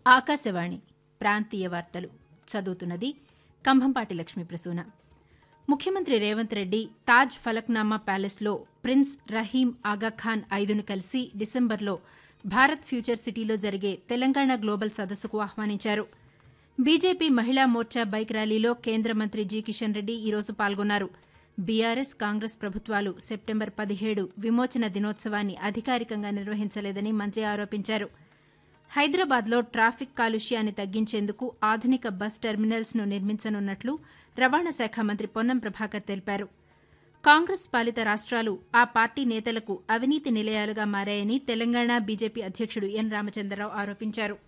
ఆకాశవాణి ప్రాంతీయ వార్తలు చదువుతున్నది కంభంపాటి లక్ష్మీ ప్రసూన ముఖ్యమంత్రి రేవంత్ రెడ్డి తాజ్ ఫలక్నామా ప్యాలెస్లో ప్రిన్స్ రహీం ఆగాఖాన్ ఐదును కలిసి డిసెంబర్లో భారత్ ఫ్యూచర్ సిటీలో జరిగే తెలంగాణ గ్లోబల్ సదస్సుకు ఆహ్వానించారు బీజేపీ మహిళా మోర్చా బైక్ ర్యాలీలో కేంద్ర మంత్రి జి కిషన్ రెడ్డి ఈరోజు పాల్గొన్నారు బీఆర్ఎస్ కాంగ్రెస్ ప్రభుత్వాలు సెప్టెంబర్ పదిహేడు విమోచన దినోత్సవాన్ని అధికారికంగా నిర్వహించలేదని మంత్రి ఆరోపించారు హైదరాబాద్లో ట్రాఫిక్ కాలుష్యాన్ని తగ్గించేందుకు ఆధునిక బస్ టెర్మినల్స్ ను నిర్మించనున్నట్లు రవాణా శాఖ మంత్రి పొన్నం ప్రభాకర్ తెలిపారు కాంగ్రెస్ పాలిత రాష్ట్రాలు ఆ పార్టీ నేతలకు అవినీతి నిలయాలుగా మారాయని తెలంగాణ బీజేపీ అధ్యక్షుడు ఎన్ రామచంద్రరావు ఆరోపించారు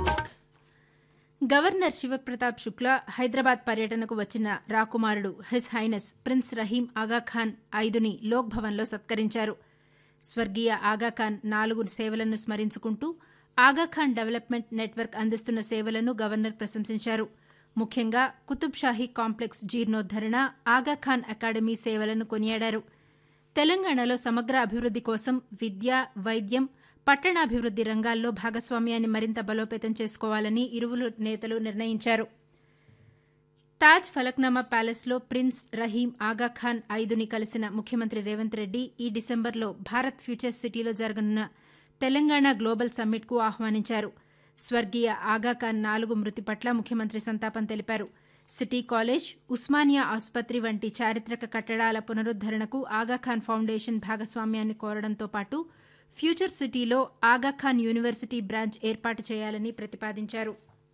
గవర్నర్ శివప్రతాప్ శుక్లా హైదరాబాద్ పర్యటనకు వచ్చిన రాకుమారుడు his highness prince Rahim Aga Khan ఐదుని లోక్ భవన్లో సత్కరించారు స్వర్గీయ ఆగాఖాన్ నాలుగు సేవలను స్మరించుకుంటూ ఆగాఖాన్ డెవలప్మెంట్ నెట్వర్క్ అందిస్తున్న సేవలను గవర్నర్ ప్రశంసించారు ముఖ్యంగా కుతుబ్ షాహీ కాంప్లెక్స్ జీర్ణోద్దరణ ఆగాఖాన్ అకాడమీ సేవలను కొనియాడారు తెలంగాణలో సమగ్ర అభివృద్ది కోసం విద్య వైద్యం పట్టణాభివృద్ది రంగాల్లో భాగస్వామ్యాన్ని మరింత బలోపేతం చేసుకోవాలని ఇరువురు నేతలు నిర్ణయించారు తాజ్ ఫలక్నామా ప్యాలెస్లో ప్రిన్స్ రహీం ఆగాఖాన్ ఐదుని కలిసిన ముఖ్యమంత్రి రేవంత్ రెడ్డి ఈ డిసెంబర్లో భారత్ ఫ్యూచర్ సిటీలో జరగనున్న తెలంగాణ గ్లోబల్ సమ్మిట్కు ఆహ్వానించారు స్వర్గీయ ఆగాఖాన్ నాలుగు మృతి పట్ల ముఖ్యమంత్రి సంతాపం తెలిపారు సిటీ కాలేజ్ ఉస్మానియా ఆసుపత్రి వంటి చారిత్రక కట్టడాల పునరుద్దరణకు ఆగాఖాన్ ఫౌండేషన్ భాగస్వామ్యాన్ని కోరడంతో పాటు ఫ్యూచర్ సిటీలో ఆగాఖాన్ యూనివర్సిటీ బ్రాంచ్ ఏర్పాటు చేయాలని ప్రతిపాదించారు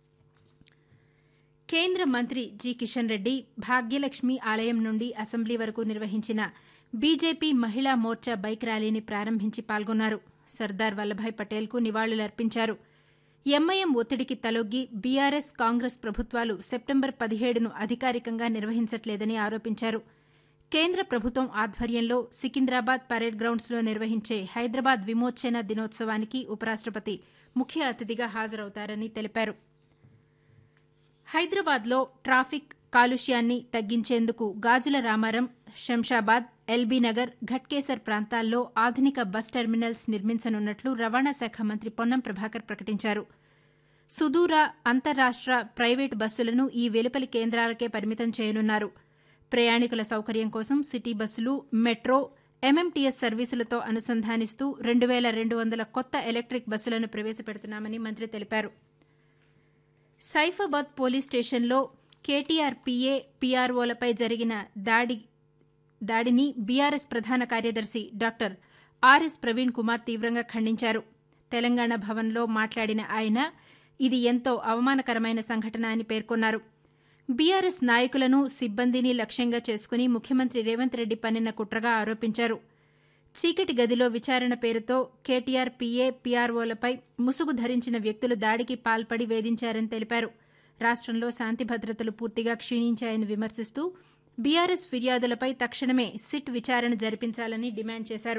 కేంద్ర మంత్రి జి కిషన్ రెడ్డి భాగ్యలక్ష్మి ఆలయం నుండి అసెంబ్లీ వరకు నిర్వహించిన బీజేపీ మహిళా మోర్చా బైక్ ర్యాలీని ప్రారంభించి పాల్గొన్నారు సర్దార్ వల్లభాయ్ పటేల్కు నివాళులర్పించారు ఎంఐఎం ఒత్తిడికి తలొగ్గి బీఆర్ఎస్ కాంగ్రెస్ ప్రభుత్వాలు సెప్టెంబర్ పదిహేడును అధికారికంగా నిర్వహించట్లేదని ఆరోపించారు కేంద్ర ప్రభుత్వం ఆధ్వర్యంలో సికింద్రాబాద్ పరేడ్ గ్రౌండ్స్లో నిర్వహించే హైదరాబాద్ విమోచన దినోత్సవానికి ఉపరాష్టపతి ముఖ్య అతిథిగా హాజరవుతారని తెలిపారు హైదరాబాద్లో ట్రాఫిక్ కాలుష్యాన్ని తగ్గించేందుకు గాజుల రామారం శంషాబాద్ ఎల్బీనగర్ ఘట్కేసర్ ప్రాంతాల్లో ఆధునిక బస్ టెర్మినల్స్ నిర్మించనున్నట్లు రవాణా శాఖ మంత్రి పొన్నం ప్రభాకర్ ప్రకటించారు సుదూర అంతర్రాష్ట ప్రైవేటు బస్సులను ఈ వెలుపలి కేంద్రాలకే పరిమితం చేయనున్నారు ప్రయాణికుల సౌకర్యం కోసం సిటీ బస్సులు మెట్రో ఎంఎంటీఎస్ సర్వీసులతో అనుసంధానిస్తూ రెండు వేల రెండు వందల కొత్త ఎలక్ట్రిక్ బస్సులను ప్రవేశపెడుతున్నామని మంత్రి తెలిపారు సైఫాబాద్ పోలీస్ స్టేషన్లో కేటీఆర్ పీఏ పీఆర్ఓలపై జరిగిన దాడి దాడిని బీఆర్ఎస్ ప్రధాన కార్యదర్శి డాక్టర్ ఆర్ఎస్ ప్రవీణ్ కుమార్ తీవ్రంగా ఖండించారు తెలంగాణ భవన్లో మాట్లాడిన ఆయన ఇది ఎంతో అవమానకరమైన సంఘటన అని పేర్కొన్నారు బీఆర్ఎస్ నాయకులను సిబ్బందిని లక్ష్యంగా చేసుకుని ముఖ్యమంత్రి రేవంత్ రెడ్డి పన్నిన కుట్రగా ఆరోపించారు చీకటి గదిలో విచారణ పేరుతో కేటీఆర్ పీఏ పీఆర్ఓలపై ముసుగు ధరించిన వ్యక్తులు దాడికి పాల్పడి వేధించారని తెలిపారు రాష్టంలో శాంతి భద్రతలు పూర్తిగా క్షీణించాయని విమర్శిస్తూ బీఆర్ఎస్ ఫిర్యాదులపై తక్షణమే సిట్ విచారణ జరిపించాలని డిమాండ్ చేశారు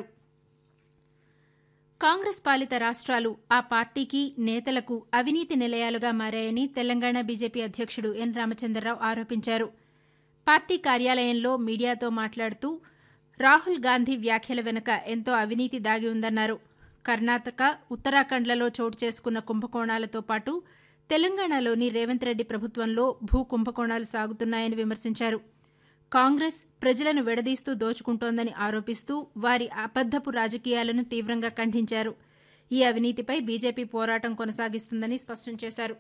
కాంగ్రెస్ పాలిత రాష్ట్రాలు ఆ పార్టీకి నేతలకు అవినీతి నిలయాలుగా మారాయని తెలంగాణ బీజేపీ అధ్యక్షుడు ఎన్ రామచంద్రరావు ఆరోపించారు పార్టీ కార్యాలయంలో మీడియాతో మాట్లాడుతూ రాహుల్ గాంధీ వ్యాఖ్యల వెనుక ఎంతో అవినీతి దాగి ఉందన్నారు కర్ణాటక ఉత్తరాఖండ్లలో చోటు చేసుకున్న కుంభకోణాలతో పాటు తెలంగాణలోని రేవంత్ రెడ్డి ప్రభుత్వంలో భూ కుంభకోణాలు సాగుతున్నాయని విమర్శించారు కాంగ్రెస్ ప్రజలను విడదీస్తూ దోచుకుంటోందని ఆరోపిస్తూ వారి అబద్దపు రాజకీయాలను తీవ్రంగా ఖండించారు ఈ అవినీతిపై బీజేపీ పోరాటం కొనసాగిస్తుందని స్పష్టం చేశారు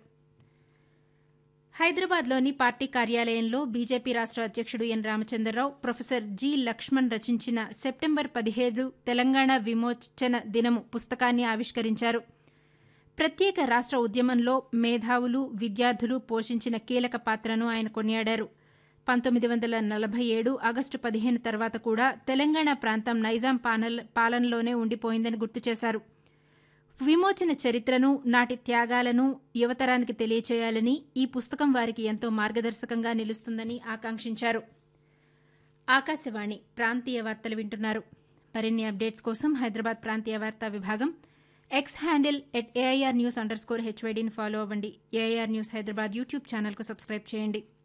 హైదరాబాద్లోని పార్టీ కార్యాలయంలో బీజేపీ రాష్ట అధ్యక్షుడు N Ramachandra Rao professor G Laxman రచించిన సెప్టెంబర్ పదిహేడు తెలంగాణ విమోచన దినము పుస్తకాన్ని ఆవిష్కరించారు ప్రత్యేక రాష్ట ఉద్యమంలో మేధావులు విద్యార్థులు పోషించిన కీలక పాత్రను ఆయన కొనియాడారు పంతొమ్మిది వందల నలభై ఏడు ఆగస్టు పదిహేను తర్వాత కూడా తెలంగాణ ప్రాంతం నైజాం పాలనలోనే ఉండిపోయిందని గుర్తు చేశారు విమోచన చరిత్రను నాటి త్యాగాలను యువతరానికి తెలియచేయాలని ఈ పుస్తకం వారికి ఎంతో మార్గదర్శకంగా నిలుస్తుందని ఆకాంక్షించారు ఆకాశవాణి ప్రాంతీయ వార్తలు వింటున్నారు మరిన్ని అప్డేట్స్ కోసం హైదరాబాద్ ప్రాంతీయ వార్తా విభాగం X handle at AIR news under score హెచ్వైడీని ఫాలో అవ్వండి ఏఐఆర్ న్యూస్ హైదరాబాద్ యూట్యూబ్ ఛానల్కు సబ్స్క్రైబ్ చేయండి